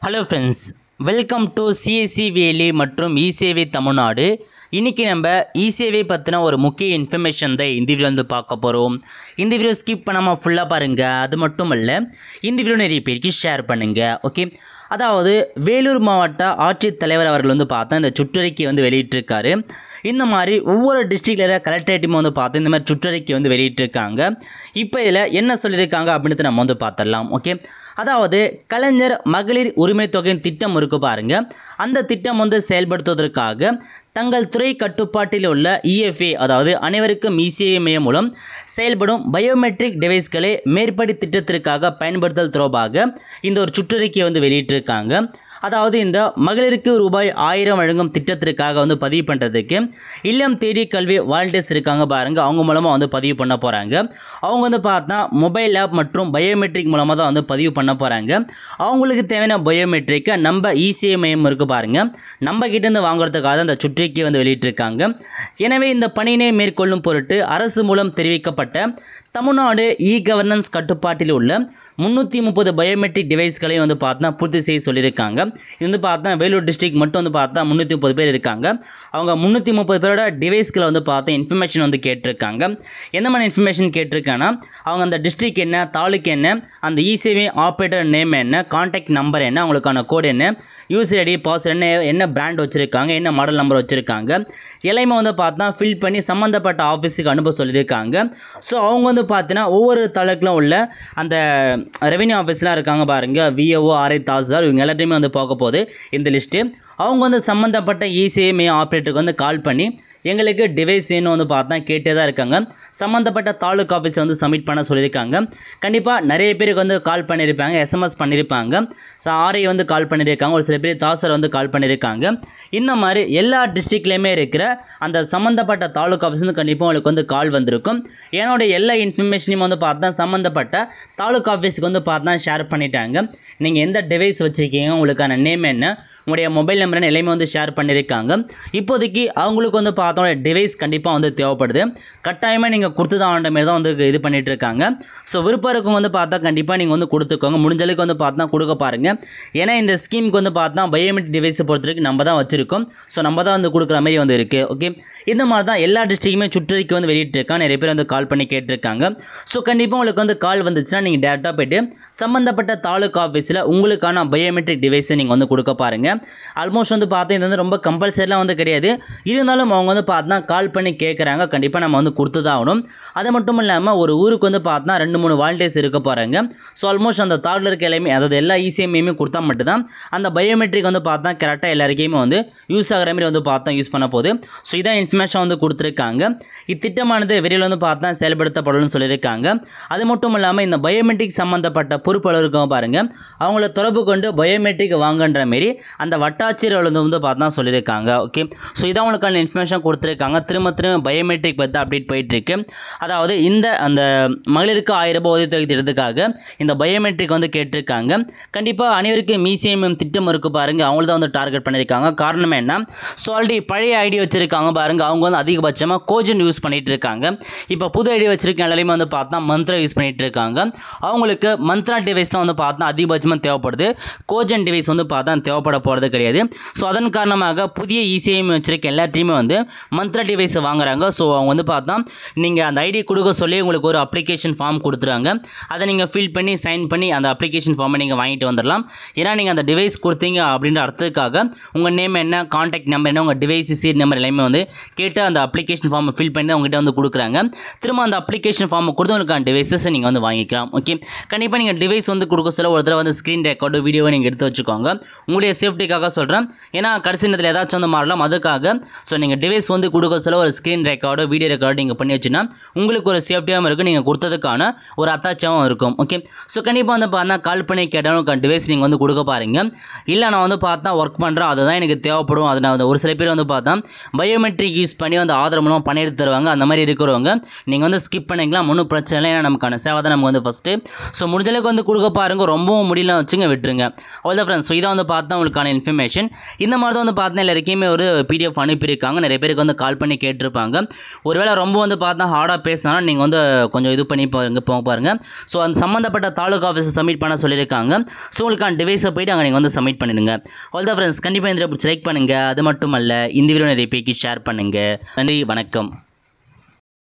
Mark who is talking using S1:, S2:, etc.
S1: hello friends welcome to CSC valley மற்றும் இசேவை தமிழ்நாடு இன்றைக்கி நம்ம இசேவை பற்றின ஒரு முக்கிய இன்ஃபர்மேஷன் தான் இந்த வீடியோ வந்து பார்க்க போகிறோம் இந்த வீடியோ ஸ்கிப் பண்ணாமல் ஃபுல்லாக பாருங்கள் அது மட்டும் இல்லை இந்த வீடியோ நிறைய பேருக்கு ஷேர் பண்ணுங்கள் ஓகே அதாவது வேலூர் மாவட்ட ஆட்சித்தலைவர் அவர்கள் வந்து பார்த்தா இந்த சுற்றறிக்கை வந்து வெளியிட்டிருக்காரு இந்த மாதிரி ஒவ்வொரு டிஸ்ட்ரிக்டில் கலெக்டரேட்டும் வந்து பார்த்து இந்த மாதிரி சுற்றறிக்கை வந்து வெளியிட்டிருக்காங்க இப்போ இதில் என்ன சொல்லியிருக்காங்க அப்படின்றத நம்ம வந்து பார்த்துடலாம் ஓகே அதாவது கலைஞர் மகளிர் உரிமை தொகையின் திட்டம் இருக்கு பாருங்க அந்த திட்டம் வந்து செயல்படுத்துவதற்காக தங்கள் துறை கட்டுப்பாட்டில் உள்ள இஎஃப்ஏ அதாவது அனைவருக்கும் இசிஐ மையம் மூலம் செயல்படும் பயோமெட்ரிக் டிவைஸ்களை மேற்படி திட்டத்திற்காக பயன்படுத்தல் தொடர்பாக இந்த ஒரு சுற்றறிக்கையை வந்து வெளியிட்டிருக்காங்க அதாவது இந்த மகளிருக்கு ரூபாய் ஆயிரம் வழங்கும் திட்டத்திற்காக வந்து பதிவு பண்ணுறதுக்கு இல்லம் தேடி கல்வி வாலண்டியர்ஸ் இருக்காங்க பாருங்கள் அவங்க மூலமாக வந்து பதிவு பண்ண போகிறாங்க அவங்க வந்து பார்த்தா மொபைல் ஆப் மற்றும் பயோமெட்ரிக் மூலமாக தான் வந்து பதிவு பண்ண போகிறாங்க அவங்களுக்கு தேவையான பயோமெட்ரிக்கை நம்ம இசிஐ மையம் இருக்குது பாருங்கள் நம்ம கிட்டேருந்து வாங்குறதுக்காக தான் இந்த சுற்றறிக்கை வந்து வெளியிட்டிருக்காங்க எனவே இந்த பணியினை மேற்கொள்ளும் பொருட்டு அரசு மூலம் தெரிவிக்கப்பட்ட தமிழ்நாடு இ கவர்னன்ஸ் கட்டுப்பாட்டில் உள்ள முந்நூற்றி முப்பது பயோமெட்ரிக் டிவைஸ்களையும் வந்து பார்த்தா பூர்த்தி செய்ய சொல்லியிருக்காங்க இது வந்து பார்த்தா வேலூர் டிஸ்ட்ரிக்ட் மட்டும் வந்து பார்த்தா முந்நூற்றி முப்பது பேர் இருக்காங்க அவங்க முந்நூற்றி முப்பது பேரோட டிவைஸ்களை வந்து பார்த்தா இன்ஃபர்மேஷன் வந்து கேட்டிருக்காங்க எந்த மாதிரி இன்ஃபர்மேஷன் கேட்டிருக்காங்கன்னா அவங்க அந்த டிஸ்ட்ரிக்ட் என்ன தாலுக்கு என்ன அந்த இசேவை ஆப்ரேட்டர் நேம் என்ன காண்டாக்ட் நம்பர் என்ன அவங்களுக்கான கோடு என்ன யூசர் ஐடி பாஸ் என்ன என்ன பிராண்ட் வச்சுருக்காங்க என்ன மாடல் நம்பர் வச்சுருக்காங்க எல்லாமே வந்து பார்த்தா ஃபில் பண்ணி சம்மந்தப்பட்ட ஆஃபீஸுக்கு அனுப்ப சொல்லியிருக்காங்க ஸோ அவங்க வந்து பார்த்தீங்கன்னா ஒவ்வொரு தாலுக்கிலும் உள்ள அந்த ரெவென்யூ ஆஃபீஸ்லாம் இருக்காங்க பாருங்கள் விஏஓ ஆர்ஐ தாசில்தார் இவங்க எல்லாத்தையுமே வந்து பார்க்க போகுது இந்த லிஸ்ட்டு அவங்க வந்து சம்மந்தப்பட்ட இசிஎம்ஏ ஆப்ரேட்டருக்கு வந்து கால் பண்ணி எங்களுக்கு டிவைஸ் வேணும் வந்து பார்த்தா கேட்டே தான் இருக்காங்க சம்மந்தப்பட்ட தாலுக் ஆஃபீஸில் வந்து சப்மிட் பண்ண சொல்லியிருக்காங்க கண்டிப்பாக நிறைய பேருக்கு வந்து கால் பண்ணியிருப்பாங்க எஸ்எம்எஸ் பண்ணியிருப்பாங்க ஸோ ஆர்ஐ வந்து கால் பண்ணியிருக்காங்க ஒரு சில பேர் தாசர் வந்து கால் பண்ணியிருக்காங்க இந்த மாதிரி எல்லா டிஸ்ட்ரிக்ட்லேயுமே இருக்கிற அந்த சம்மந்தப்பட்ட தாலுக் ஆஃபீஸ் வந்து கண்டிப்பாக உங்களுக்கு வந்து கால் வந்திருக்கும் என்னோட எல்லா இன்ஃபர்மேஷனையும் வந்து பார்த்தா சம்மந்தப்பட்ட தாலுக் ஆஃபீஸுக்கு வந்து பார்த்தா ஷேர் பண்ணிட்டாங்க நீங்கள் எந்த டிவைஸ் வச்சுருக்கீங்க உங்களுக்கான நேம் என்ன உங்களுடைய மொபைல் நம்பர் எல்லாமே வந்து ஷேர் பண்ணியிருக்காங்க இப்போதைக்கு அவங்களுக்கு வந்து பார்த்தோம் டிவைஸ் கண்டிப்பாக வந்து தேவைப்படுது கட்டாயமாக நீங்கள் கொடுத்து தான் ஆண்ட மாரி தான் வந்து இது பண்ணிகிட்டு இருக்காங்க ஸோ விருப்பம் இருக்கவங்க வந்து பார்த்தா கண்டிப்பாக நீங்கள் வந்து கொடுத்துக்கோங்க முடிஞ்ச அளவுக்கு வந்து பார்த்தா கொடுக்க பாருங்கள் ஏன்னா இந்த ஸ்கீமுக்கு வந்து பார்த்தா பயோமெட்ரிக் டிவைஸை பொறுத்தவரைக்கும் நம்ம தான் வச்சுருக்கோம் ஸோ நம்ம தான் வந்து கொடுக்குற மாதிரி வந்து இருக்குது ஓகே இந்த மாதிரி தான் எல்லா டிஸ்ட்ரிக்குமே சுற்றறிக்கை வந்து வெளியிட்டிருக்காங்க நிறைய பேர் வந்து கால் பண்ணி கேட்டிருக்காங்க ஸோ கண்டிப்பாக உங்களுக்கு வந்து கால் வந்துச்சுன்னா நீங்கள் டேரெக்டாக போய்ட்டு சம்மந்தப்பட்ட தாலுக் ஆஃபீஸில் உங்களுக்கான பயோமெட்ரிக் டிவைஸை நீங்கள் வந்து கொடுக்க பாருங்கள் ஆல்மோஸ்ட் வந்து பார்த்தா இது வந்து ரொம்ப கம்பல்சரிலாம் வந்து கிடையாது இருந்தாலும் அவங்க வந்து பார்த்தா கால் பண்ணி கேட்குறாங்க கண்டிப்பாக நம்ம வந்து கொடுத்து தான் ஆகணும் அது மட்டும் இல்லாமல் ஒரு ஊருக்கு வந்து பார்த்தா ரெண்டு மூணு வாலண்டியர்ஸ் இருக்க போகிறாங்க ஸோ ஆல்மோஸ்ட் அந்த தாளில் இருக்க எல்லாமே அதாவது எல்லா இசிஎம்ஐயுமே கொடுத்தா மட்டும்தான் அந்த பயோமெட்ரிக் வந்து பார்த்தா கரெக்டாக எல்லாருக்கையுமே வந்து யூஸ் ஆகிற மாதிரி வந்து பார்த்தா யூஸ் பண்ண போகுது ஸோ இதான் இன்ஃபர்மேஷன் வந்து கொடுத்துருக்காங்க இத்திட்டமானது விரைவில் வந்து பார்த்தா செயல்படுத்தப்படணும்னு சொல்லியிருக்காங்க அது மட்டும் இல்லாமல் இந்த பயோமெட்ரிக் சம்மந்தப்பட்ட பொறுப்பாளர் இருக்கவங்க பாருங்கள் அவங்கள தொடர்பு கொண்டு பயோமெட்ரிக் வாங்கன்ற மாரி அந்த வட்டாட்சியர் வந்து வந்து பார்த்தா சொல்லியிருக்காங்க ஓகே ஸோ இதான் உங்களுக்கான இன்ஃபர்மேஷன் கொடுத்துருக்காங்க திரும்ப திரும்ப பயோமெட்ரிக் பற்றி அப்டேட் போயிட்டுருக்கு அதாவது இந்த அந்த மகளிருக்கு ஆயிரம் ரூபாய் உதவித்தொகை திட்டத்துக்காக இந்த பயோமெட்ரிக் வந்து கேட்டிருக்காங்க கண்டிப்பாக அனைவருக்கும் மிசிஎம் திட்டம் இருக்குது பாருங்கள் அவங்கள தான் வந்து டார்கெட் பண்ணியிருக்காங்க காரணம் என்ன ஸோ ஆல்ரெடி பழைய ஐடி வச்சுருக்காங்க பாருங்கள் அவங்க வந்து அதிகபட்சமாக கோஜன் யூஸ் பண்ணிகிட்டு இருக்காங்க இப்போ புது ஐடி வச்சுருக்க எல்லாருமே வந்து பார்த்தா மந்த்ரா யூஸ் பண்ணிகிட்டு இருக்காங்க அவங்களுக்கு மந்த்ரா டிவைஸ் தான் வந்து பார்த்தா அதிகபட்சமாக தேவைப்படுது கோஜன் டிவைஸ் வந்து பார்த்தா தேவைப்பட போகிறது கிடையாது ஸோ அதன் காரணமாக புதிய இசிஐஎம் வச்சுருக்க எல்லாத்தையுமே வந்து மந்த்ரா டிவைஸ் வாங்குறாங்க ஸோ அவங்க வந்து பார்த்தா நீங்கள் அந்த ஐடி கொடுக்க சொல்லி உங்களுக்கு ஒரு அப்ளிகேஷன் ஃபார்ம் கொடுத்துறாங்க அதை நீங்கள் ஃபில் பண்ணி சைன் பண்ணி அந்த அப்ளிகேஷன் ஃபார்மை நீங்கள் வாங்கிட்டு வந்துடலாம் ஏன்னா நீங்கள் அந்த டிவைஸ் கொடுத்தீங்க அப்படின்ற அர்த்தத்துக்காக உங்கள் நேம் என்ன காண்டாக்ட் நம்பர் என்ன உங்கள் டிவைஸ் சீட் நம்பர் எல்லாமே வந்து கேட்டு அந்த அப்ளிகேஷன் ஃபார்மை ஃபில் பண்ணி அவங்ககிட்ட வந்து கொடுக்குறாங்க திரும்ப அந்த அப்ளிகேஷன் ஃபார்மை கொடுத்து உங்களுக்கான டிவைஸஸ் நீங்கள் வந்து வாங்கிக்கலாம் ஓகே கண்டிப்பாக நீங்கள் டிவைஸ் வந்து கொடுக்க சொல்ல ஒரு தடவை வந்து ஸ்க்ரீன் ரெக்கார்டு வீடியோவை நீங்கள் எடுத்து வச்சுக்கோங்க உங்களுடைய சேஃப்டிக்காக சொல்கிறேன் ஏன்னா கடைசி நேரத்தில் ஏதாச்சும் வந்து மாறலாம் அதுக்காக ஸோ நீங்கள் டிவைஸ் வந்து கொடுக்க சொல்ல ஒரு ஸ்க்ரீன் ரெக்கார்டு வீடியோ ரெக்கார்டு நீங்கள் பண்ணி வச்சுன்னா உங்களுக்கு ஒரு சேஃப்டியாகவும் இருக்கும் நீங்கள் கொடுத்ததுக்கான ஒரு அத்தாச்சாகவும் இருக்கும் ஓகே ஸோ கண்டிப்பாக வந்து பார்த்தா கால் பண்ணி கேட்டாலும் டிவைஸ் நீங்கள் வந்து கொடுக்க பாருங்க இல்லை நான் வந்து பார்த்தா ஒர்க் பண்ணுறேன் அதுதான் எனக்கு தேவைப்படும் அது நான் வந்து ஒரு சில பேர் வந்து பார்த்தா பயோமெட்ரிக் யூஸ் பண்ணி வந்து ஆதாரம் மூலம் பண்ணி எடுத்து தருவாங்க அந்த மாதிரி இருக்கிறவங்க நீங்கள் வந்து ஸ்கிப் பண்ணிக்கலாம் ஒன்றும் பிரச்சனை இல்லை ஏன்னா நமக்கான சேவை தான் நமக்கு வந்து ஃபஸ்ட்டு ஸோ முடிஞ்சளவுக்கு வந்து கொடுக்க பாருங்க ரொம்பவும் முடியல வச்சுங்க விட்டுருங்க அவ்வளோதான் ஃப்ரெண்ட்ஸ் ஸோ இதை வந்து பார்த்தா உங்களுக்கான இன்ஃபர்மேஷன் நோட்டிஃபிகேஷன் இந்த மாதிரி தான் வந்து பார்த்தீங்கன்னா எல்லாருக்குமே ஒரு பிடிஎஃப் அனுப்பியிருக்காங்க நிறைய பேருக்கு வந்து கால் பண்ணி கேட்டிருப்பாங்க ஒருவேளை ரொம்ப வந்து பார்த்தா ஹார்டாக பேசினா நீங்கள் வந்து கொஞ்சம் இது பண்ணி பாருங்க போக பாருங்கள் ஸோ அந்த சம்மந்தப்பட்ட தாலுகா ஆஃபீஸை சப்மிட் பண்ண சொல்லியிருக்காங்க ஸோ உங்களுக்கான டிவைஸை போயிட்டு அங்கே நீங்கள் வந்து சப்மிட் பண்ணிடுங்க ஆல் தான் ஃப்ரெண்ட்ஸ் கண்டிப்பாக இந்த பிடிச்சி லைக் பண்ணுங்கள் அது மட்டும் அல்ல இந்த வீடியோ நிறைய பேருக்கு ஷேர் பண்ணுங்கள் நன்றி வணக்கம்